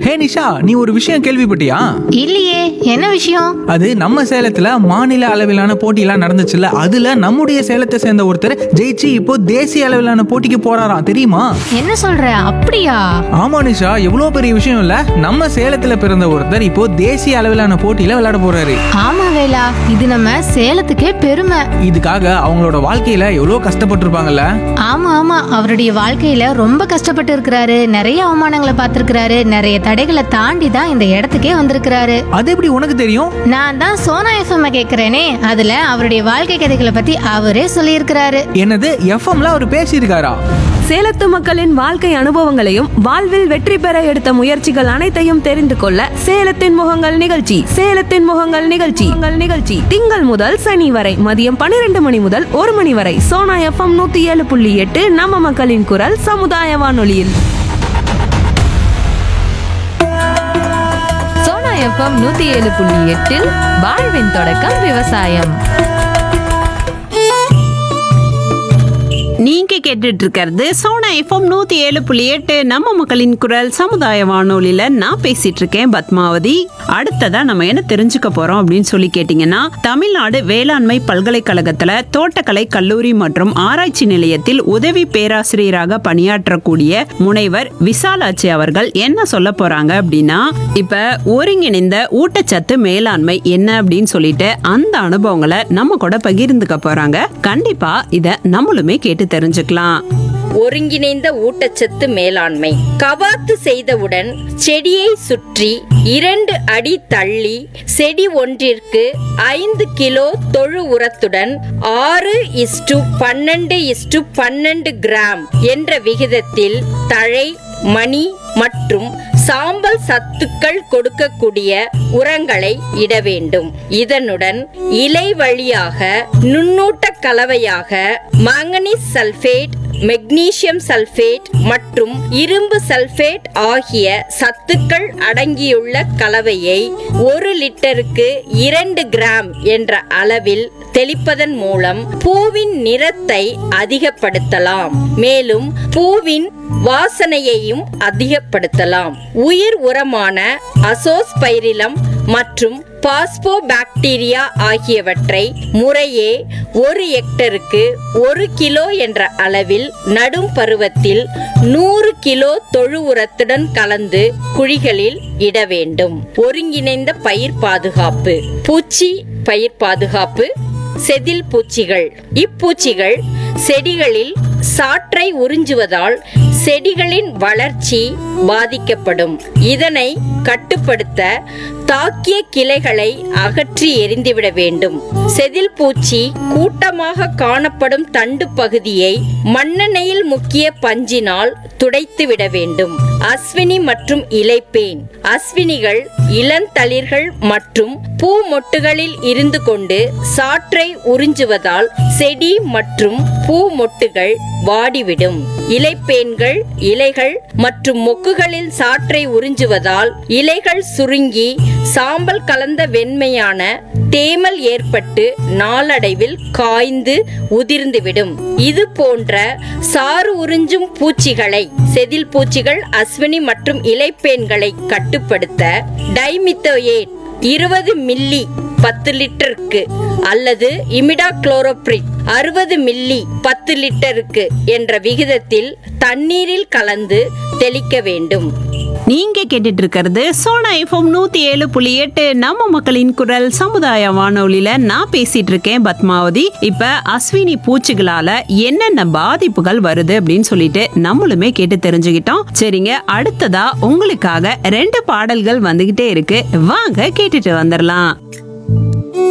ஹே நிஷா நீ ஒரு விஷயம் கேள்விப்பட்டியா இல்லையே என்ன விஷயம் அது நம்ம சேலத்துல மாநில அளவிலான போட்டியெல்லாம் நடந்துச்சுல்ல அதுல நம்முடைய சேலத்தை சேர்ந்த ஒருத்தர் ஜெயிச்சு இப்போ தேசிய அளவிலான போட்டிக்கு போறாராம் தெரியுமா என்ன சொல்ற அப்படியா ஆமா நிஷா எவ்வளவு பெரிய விஷயம் இல்ல நம்ம சேலத்துல பிறந்த ஒருத்தர் இப்போ தேசிய அளவிலான போட்டியில விளையாட போறாரு ஆமா வேலா இது நம்ம சேலத்துக்கே பெருமை இதுக்காக அவங்களோட வாழ்க்கையில எவ்வளவு கஷ்டப்பட்டிருப்பாங்கல்ல ஆமா ஆமா அவருடைய வாழ்க்கையில ரொம்ப கஷ்டப்பட்டு இருக்கிறாரு நிறைய அவமானங்களை பார்த்திருக்கிறாரு நிறைய தடைகளை தாண்டி தான் இந்த இடத்துக்கே வந்திருக்கிறாரு அது எப்படி உனக்கு தெரியும் நான் தான் சோனா எஃப்எம் கேக்குறேனே அதுல அவருடைய வாழ்க்கை கதைகளை பத்தி அவரே சொல்லியிருக்கிறாரு என்னது எஃப்எம்ல அவர் பேசியிருக்காரா சேலத்து மக்களின் வாழ்க்கை அனுபவங்களையும் வாழ்வில் வெற்றி பெற எடுத்த முயற்சிகள் அனைத்தையும் தெரிந்து கொள்ள சேலத்தின் முகங்கள் நிகழ்ச்சி சேலத்தின் முகங்கள் நிகழ்ச்சி உங்கள் நிகழ்ச்சி திங்கள் முதல் சனி வரை மதியம் பன்னிரண்டு மணி முதல் ஒரு மணி வரை சோனா எஃப்எம் நூத்தி ஏழு புள்ளி எட்டு நம்ம மக்களின் குரல் சமுதாய வானொலியில் சோனா எஃப்எம் நூத்தி ஏழு புள்ளி எட்டில் வாழ்வின் தொடக்கம் விவசாயம் நீங்க கேட்டுட்டு இருக்கிறது சோனா எஃப்எம் நூத்தி ஏழு புள்ளி எட்டு நம்ம மக்களின் குரல் சமுதாய வானொலியில நான் பேசிட்டு இருக்கேன் பத்மாவதி அடுத்ததா நம்ம என்ன தெரிஞ்சுக்க போறோம் அப்படின்னு சொல்லி கேட்டீங்கன்னா தமிழ்நாடு வேளாண்மை பல்கலைக்கழகத்துல தோட்டக்கலை கல்லூரி மற்றும் ஆராய்ச்சி நிலையத்தில் உதவி பேராசிரியராக பணியாற்றக்கூடிய முனைவர் விசாலாட்சி அவர்கள் என்ன சொல்ல போறாங்க அப்படின்னா இப்ப ஒருங்கிணைந்த ஊட்டச்சத்து மேலாண்மை என்ன அப்படின்னு சொல்லிட்டு அந்த அனுபவங்களை நம்ம கூட பகிர்ந்துக்க போறாங்க கண்டிப்பா இத நம்மளுமே கேட்டு தெரிஞ்சுக்கலாம் ஒருங்கிணைந்த ஊட்டச்சத்து மேலாண்மை கவாத்து செய்தவுடன் செடியை சுற்றி இரண்டு அடி தள்ளி செடி ஒன்றிற்கு ஐந்து கிலோ தொழு உரத்துடன் ஆறு இஸ்டு பன்னெண்டு இஸ்டு பன்னெண்டு கிராம் என்ற விகிதத்தில் தழை மணி மற்றும் சாம்பல் சத்துக்கள் கொடுக்கக்கூடிய உரங்களை இட வேண்டும் இதனுடன் இலை வழியாக நுண்ணூட்ட கலவையாக மாங்கனீஸ் சல்பேட் மெக்னீசியம் சல்பேட் மற்றும் இரும்பு சல்பேட் ஆகிய சத்துக்கள் அடங்கியுள்ள கலவையை ஒரு லிட்டருக்கு இரண்டு கிராம் என்ற அளவில் தெளிப்பதன் மூலம் பூவின் நிறத்தை அதிகப்படுத்தலாம் மேலும் பூவின் வாசனையையும் அதிகப்படுத்தலாம் உயிர் உரமான அசோஸ்பைரிலம் மற்றும் பாஸ்போ பாக்டீரியா ஆகியவற்றை முறையே ஒரு ஹெக்டருக்கு ஒரு கிலோ என்ற அளவில் நடும் பருவத்தில் நூறு கிலோ தொழு உரத்துடன் கலந்து குழிகளில் இட வேண்டும் ஒருங்கிணைந்த பயிர் பாதுகாப்பு பூச்சி பயிர் பாதுகாப்பு செதில் பூச்சிகள் இப்பூச்சிகள் செடிகளில் சாற்றை உறிஞ்சுவதால் செடிகளின் வளர்ச்சி பாதிக்கப்படும் இதனை கட்டுப்படுத்த தாக்கிய கிளைகளை அகற்றி எரிந்துவிட வேண்டும் செதில் பூச்சி கூட்டமாக காணப்படும் தண்டு பகுதியை மண்ணெண்ணெயில் முக்கிய பஞ்சினால் துடைத்து விட வேண்டும் அஸ்வினி மற்றும் இலைப்பேன் அஸ்வினிகள் இளந்தளிர்கள் மற்றும் பூ மொட்டுகளில் இருந்து கொண்டு சாற்றை உறிஞ்சுவதால் செடி மற்றும் பூ மொட்டுகள் வாடிவிடும் இலைப்பேன்கள் இலைகள் மற்றும் மொக்குகளில் சாற்றை உறிஞ்சுவதால் இலைகள் சுருங்கி சாம்பல் கலந்த வெண்மையான தேமல் ஏற்பட்டு நாளடைவில் காய்ந்து உதிர்ந்துவிடும் இது போன்ற சாறு உறிஞ்சும் பூச்சிகளை செதில் பூச்சிகள் அஸ்வினி மற்றும் இலைப்பேன்களை கட்டுப்படுத்த டைமித்தோயேட் இருபது மில்லி பத்து லிட்டருக்கு அல்லது இமிடா குளோரோப்ரிட் அறுபது மில்லி பத்து லிட்டருக்கு என்ற விகிதத்தில் தண்ணீரில் கலந்து தெளிக்க வேண்டும் நீங்க கேட்டுட்டு இருக்கிறது சோனா எஃப்எம் நூத்தி ஏழு புள்ளி எட்டு நம்ம மக்களின் குரல் சமுதாய வானொலியில நான் பேசிட்டு இருக்கேன் பத்மாவதி இப்ப அஸ்வினி பூச்சிகளால என்னென்ன பாதிப்புகள் வருது அப்படின்னு சொல்லிட்டு நம்மளுமே கேட்டு தெரிஞ்சுக்கிட்டோம் சரிங்க அடுத்ததா உங்களுக்காக ரெண்டு பாடல்கள் வந்துகிட்டே இருக்கு வாங்க கேட்டுட்டு வந்துடலாம்